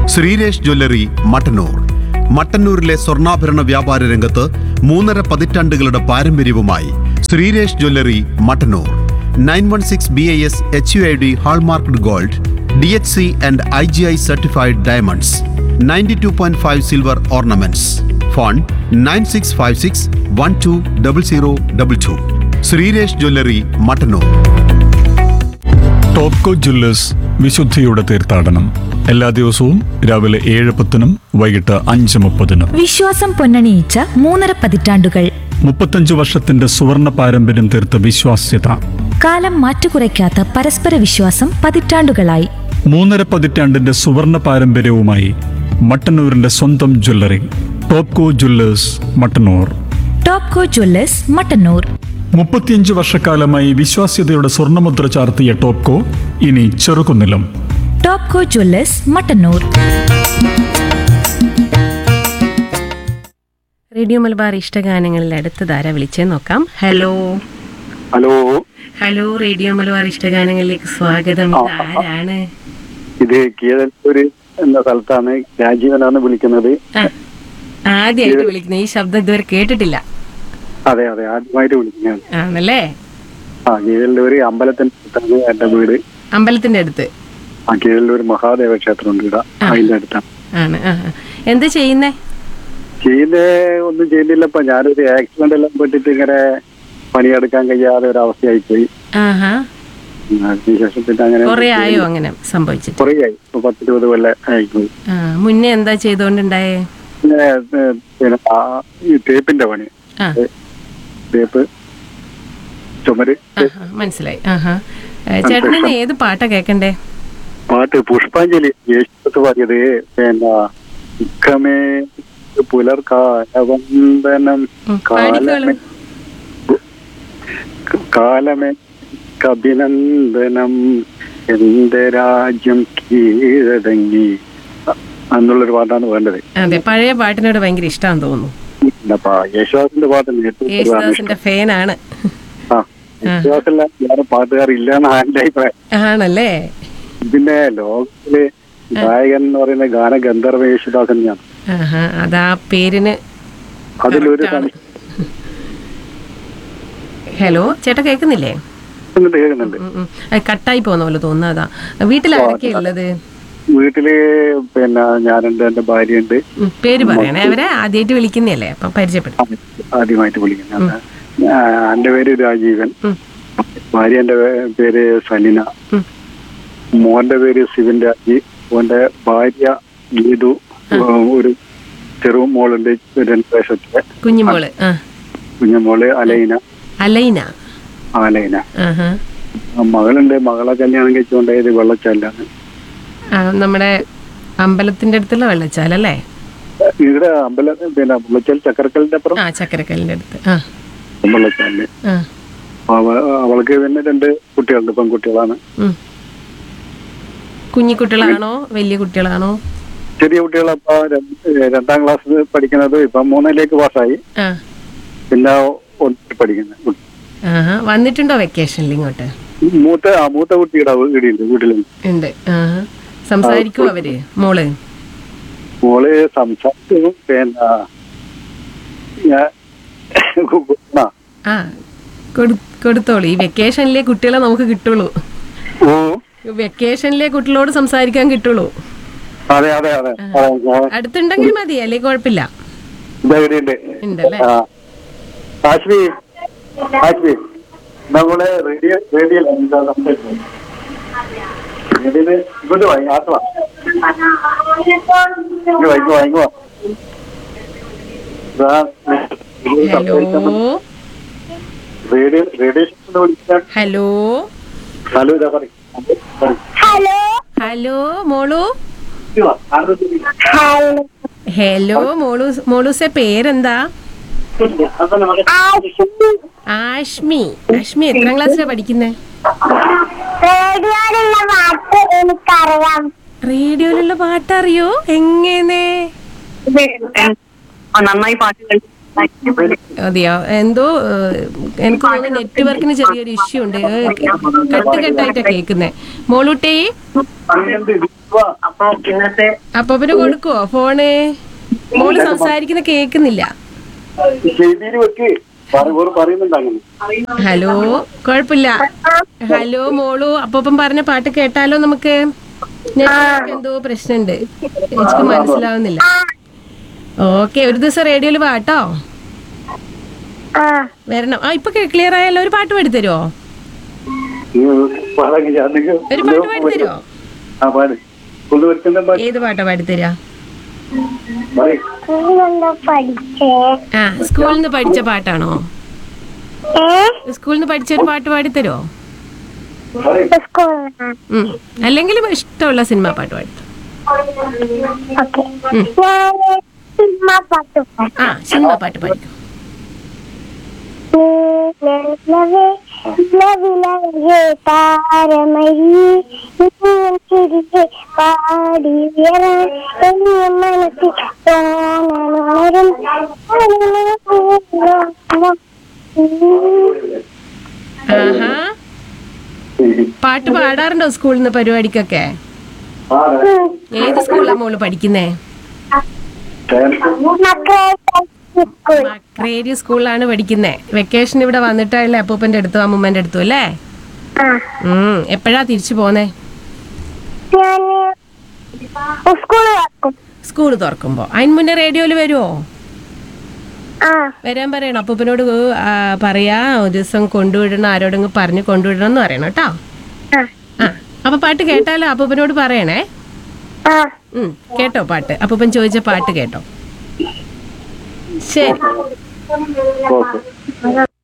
Sreeresh jewellery Mattannur മട്ടന്നൂരിലെ സ്വർണ്ണാഭരണ വ്യാപാര രംഗത്ത് മൂന്നര പതിറ്റാണ്ടുകളുടെ പാരമ്പര്യവുമായി Sreeresh jewellery Mattannur nine one six B I S H U I D hallmarked gold D H C and I G I certified diamonds ninety two point five silver ornaments phone nine six five six one two double zero double two Sreeresh jewellery Mattannur Topco jewellers വിശുദ്ധിയുടെ തീർത്ഥാടനം എല്ലാ ദിവസവും രാവിലെ ഏഴ് പത്തിനും വൈകിട്ട് അഞ്ച് മുപ്പതിനും വിശ്വാസം പൊന്നണിയിച്ച മൂന്നര പതിറ്റാണ്ടുകൾ മുപ്പത്തഞ്ച് വർഷത്തിന്റെ സുവർണ പാരമ്പര്യം തീർത്ത വിശ്വാസ്യത കാലം മാറ്റുകുറയ്ക്കാത്ത പരസ്പര വിശ്വാസം പതിറ്റാണ്ടുകളായി മൂന്നര പതിറ്റാണ്ടിന്റെ സുവർണ പാരമ്പര്യവുമായി മട്ടന്നൂരിന്റെ സ്വന്തം jewellery Topco jewellers Mattannur Topco jewellers Mattannur മുപ്പത്തിയഞ്ച് വർഷക്കാലമായി വിശ്വാസ്യതയുടെ സ്വർണ്ണമുദ്ര ചാർത്തിയ ടോപ്കോ ഇനി ചെറുകുന്നിലും ടോപ്കോ ജ്വല്ലേഴ്സ് മട്ടന്നൂർ റേഡിയോ മലബാർ ഇഷ്ടഗാനങ്ങളിൽ അടുത്തതാരാ വിളിച്ചേ നോക്കാം hello hello hello radio Malabar ഇഷ്ടഗാനങ്ങളിലേക്ക് സ്വാഗതം ഇത് ആരാണ് ഇത് കീഴല്ലൂര് എന്ന സ്ഥലത്താണ് രാജീവനാണ് വിളിക്കുന്നത് ആ, ആദ്യമായിട്ട് വിളിക്കുന്നത് ഈ ശബ്ദം ഇതുവരെ കേട്ടിട്ടില്ല അതെ അതെ ആദ്യമായിട്ട് വിളിക്കുന്നതാണ് ആണല്ലേ ആ കീഴല്ലൂര് അമ്പലത്തിന്റെ അടുത്താണ് എന്റെ വീട് അമ്പലത്തിന്റെ അടുത്ത് ആ കീഴല്ലൂർ മഹാദേവ ക്ഷേത്രം ഉണ്ട് ഇവിടെ അതിന്റെ അടുത്താണ് ആണ് ആ ആ. എന്ത് ചെയ്യുന്നേ ചെയ്യുന്ന ഒന്നും ചെയ്യുന്നില്ല ഇപ്പൊ ഞാനൊരു ആക്സിഡന്റ് എല്ലാം പെട്ടിട്ട് ഇങ്ങനെ പണിയെടുക്കാൻ കഴിയാതെ ഒരു അവസ്ഥയായി പോയി ആഹാ ഉം, അതിനുശേഷം പിന്നെ അങ്ങനെ കൊറേ ആയോ അങ്ങനെ സംഭവിച്ചിട്ട് കുറേ ആയി ഇപ്പൊ പത്തിരുപത് കൊല്ലം ആയിപ്പോയി ആ മുന്നേ എന്താ ചെയ്തോണ്ടുണ്ടായേ പിന്നെ ഏ, പിന്നെ ആ, ഈ തേപ്പിന്റെ പണി ആ തേപ്പ് ചുമര് ആഹാ, മനസ്സിലായി ആഹാ ഏ, ചേട്ടന് ഇന്ന് ഏത് പാട്ടാ കേക്കണ്ടേ പാട്ട് പുഷ്പാഞ്ജലി യേശുദാസ് പാടിയത് പിന്നെ ദുഃഖമേ പുലർകാലവന്ദനം ഉം, കാലമേ കാലമേ അഭിനന്ദനം എന്റെ രാജ്യം കീഴടങ്ങി അ- എന്നുള്ളൊരു പാട്ടാണ് വേണ്ടത് അതെ പഴയ പാട്ടിനോട് ഭയങ്കര ഇഷ്ടമാണെന്ന് തോന്നുന്നു അപ്പൊ യേശുദാസിന്റെ പാട്ട് ഏറ്റവും കൂടുതലാണ് ഇഷ്ടം. യേശുദാസിന്റെ ഫാനാണ് ആ യേശുദാസല്ല വേറെ പാട്ടുകാരില്ലെന്നാണ് എന്റെ അഭിപ്രായം ആണല്ലേ പിന്നെ ലോകത്തില് ഗായകൻ എന്ന് പറയുന്ന ഗാനഗന്ധർവ യേശുദാസ് തന്നെയാണ് ആഹാ അതാ പേരിന് അതിലൊരു Correct ആണ്. സംശയം ഹലോ ചേട്ടാ കേൾക്കുന്നില്ലേ കേൾക്കുന്നുണ്ട് കേൾക്കുന്നുണ്ട് ഉം, ഉം. അത് കട്ടായി പോകുന്ന പോലെ തോന്നുന്നതാ വീട്ടിലാരൊക്കെയാ ഉള്ളത് വീട്ടില് പിന്നെ ഞാനുണ്ട് എന്റെ ഭാര്യയുണ്ട് ഉം, പേര് പറയണേ അവരെ ആദ്യമായിട്ട് വിളിക്കുന്നതല്ലേ അപ്പൊ പരിചയപ്പെടും ആദ്യമായിട്ട് വിളിക്കുന്നത് എന്റെ പേര് രാജീവൻ ഉം. ഭാര്യന്റെ പേ- പേര് സലിന ഉം. മോന്റെ പേര് സിവിൻ രാജി മോന്റെ ഭാര്യ ഗീതു ഒരു ചെറു മോളുണ്ട് രണ്ട് വയസ്സത്തെ കുഞ്ഞുമോള് ആ കുഞ്ഞുമോള് അലൈന അലൈന അലൈന ആഹാ ആ, മകളുണ്ട് മകളെ കല്യാണം കഴിച്ചുകൊണ്ടായത് വെള്ളച്ചാലാണ് ആ, നമ്മുടെ അമ്പലത്തിന്റെ അടുത്തുള്ള വെള്ളച്ചാലല്ലേ ഇവിടെ അമ്പലം പിന്നെ വെള്ളച്ചാൽ ചക്കരക്കലിന്റെ അപ്പുറം ആ ചക്കരക്കല്ലിന്റെ അടുത്ത് ആ വെള്ളച്ചാലില് ആ അവ- അവൾക്ക് പിന്നെ രണ്ട് കുട്ടികളുണ്ട് പെൺകുട്ടികളാണ് ഉം. കുഞ്ഞിക്കുട്ടികളാണോ വലിയ കുട്ടികളാണോ ചെറിയ കുട്ടികളപ്പോ രണ്ടാം ക്ലാസ് പഠിക്കുന്നത് ഇപ്പൊ മൂന്നിലേക്ക് പാസ്സായി ആ പിന്നെ ഒന്നിൽ പഠിക്കുന്നത് കുട്ടി. ആഹാ വന്നിട്ടുണ്ടോ വെക്കേഷനിൽ ഇങ്ങോട്ട് മൂത്ത ആ മൂത്ത കുട്ടിയുടെ വീടിണ്ട് വീട്ടിലുണ്ട് ഉണ്ട് ആഹാ സംസാരിക്കുമോ അവര് മോള് മോള് സംസാരിക്കും പിന്നെ ഞാൻ ആ. ആ കൊടു- കൊടുത്തോളൂ ഈ വെക്കേഷനിലെ കുട്ടികളെ നമുക്ക് കിട്ടുള്ളൂ ഓ വെക്കേഷനിലെ കുട്ടികളോട് സംസാരിക്കാൻ കിട്ടുള്ളൂ അതെ അതെ അതെ അതെ, ഞാൻ- അടുത്തുണ്ടെങ്കിൽ മതി അല്ലെ കുഴപ്പമില്ല ഇതാ ഇവിടെയുണ്ട് ഉണ്ടല്ലേ ആ ആശ്വി ആശ്വി നമ്മളെ റേഡിയോ റേഡിയോ എന്താ സംസാരിച്ചത് റേഡിയോയില് ഇങ്ങോട്ട് വാങ്ങി ആത്ത് വാ ഇങ്ങ് വാ, ഇങ്ങ് വാ, ഇങ്ങ് വാ. ഇതാ, റേഡിയോയിൽ ഹലോ സംസാരിക്കാൻ റേഡിയോ റേഡിയോ സ്റ്റേഷനിൽ വിളിക്കാൻ ഹലോ ഹലോ ഇതാ പറയും ഹലോ മോളു ഹലോ മോളു മോളൂസെ പേരെന്താ ആഷ്മി ആഷ്മി എത്രാം ക്ലാസ്സിലാ പഠിക്കുന്നേ റേഡിയോയിലുള്ള പാട്ട് എനിക്കറിയാം റേഡിയോയിലുള്ള പാട്ട് അറിയോ എങ്ങനെ നന്നായി പാട്ടുകൾ അതെയോ എന്തോ ഏഹ്, എനിക്ക് തോന്നുന്നു നെറ്റ്വർക്കിന് ചെറിയൊരു ഇഷ്യൂ ഉണ്ട് ഏഹ്, കട്ട് കട്ടായിട്ടാ കേൾക്കുന്നേ മോളൂട്ടി അപ്പൊ ഇന്നത്തെ അപ്പൂപ്പന് കൊടുക്കുവോ ഫോണ് മോള് സംസാരിക്കുന്ന കേക്കുന്നില്ല ചെയ്തിയിൽ വെക്ക് പറ- പറയുന്നുണ്ട് അങ്ങനെ ഹലോ കുഴപ്പമില്ല ഹലോ മോളു അപ്പൂപ്പൻ പറഞ്ഞ പാട്ട് കേട്ടാലോ നമുക്ക് നെറ്റ്വർക്ക് എന്തോ പ്രശ്നമുണ്ട് എനിക്ക് മനസ്സിലാവുന്നില്ല ഓക്കെ ഒരു ദിവസം റേഡിയോയിൽ പാട്ടോ ആ വരണം ആ ഇപ്പൊ ക്ലിയർ ആയല്ലോ ഒരു പാട്ട് പാടിത്തരുമോ പാടാൻ ഞാൻ നിങ്ങൾ ഒരു പാട്ട് പാടിത്തരുമോ ആ പാട് കൊണ്ട് വെക്കുന്ന പാട്ട് ഏത് പാട്ടാ പാടിത്തരാ പറയ്. നീയെന്താ പഠിച്ചേ ആ സ്കൂളിൽ നിന്ന് പഠിച്ച പാട്ടാണോ ഏ സ്കൂളിൽ നിന്ന് പഠിച്ച ഒരു പാട്ട് പാടിത്തരുമോ പറയ്. സ്കൂളിലാ ഉം. അല്ലെങ്കിലും ഇഷ്ടമുള്ള സിനിമ പാട്ട് പാടി ഓക്കെ ഞാൻ സിനിമ പാട്ട് പാടാം. ആ സിനിമ പാട്ട് പാടിക്കും നീലനിലവേ, നിലവിലഴകേ താരമഴി, നീയും ചിരിയെ പാടിയുയരാൻ എന്റെ മനസ്സിൽ തോന്നണുണരും. ആഹാ പാട്ട് പാടാറുണ്ടോ സ്കൂളിൽ നിന്ന് പരിപാടിക്കൊക്കെ പാട്. ഏത് സ്കൂളിലാ മോള് പഠിക്കുന്നേ മക്കളെ സ്കൂൾ മക്രേരി സ്കൂളിലാണ് പഠിക്കുന്നേ വെക്കേഷൻ ഇവിടെ വന്നിട്ടല്ലേ അപ്പൂപ്പന്റെ അടുത്തും അമ്മൂമ്മന്റെ അടുത്തും അല്ലേ ആ ഉം എപ്പോഴാ തിരിച്ചു പോന്നേ ഞാൻ സ്കൂളിൽ വെക്കും സ്കൂൾ തുറക്കുമ്പോ അതിന് മുന്നേ റേഡിയോയിൽ വരുമോ ആ വരാൻ പറയണം അപ്പൂപ്പനോട് ആ, പറയാ ഒരു ദിവസം കൊണ്ടുവിടണം ആരോടെങ്കിലും പറഞ്ഞ് കൊണ്ടുവിടണം എന്ന് പറയണം കേട്ടോ ആ ആ അപ്പൊ പാട്ട് കേട്ടാലോ അപ്പൂപ്പനോട് പറയണേ ആ ഉം കേട്ടോ പാട്ട് അപ്പൂപ്പൻ ചോദിച്ച പാട്ട് കേട്ടോ ശരി ഓക്കെ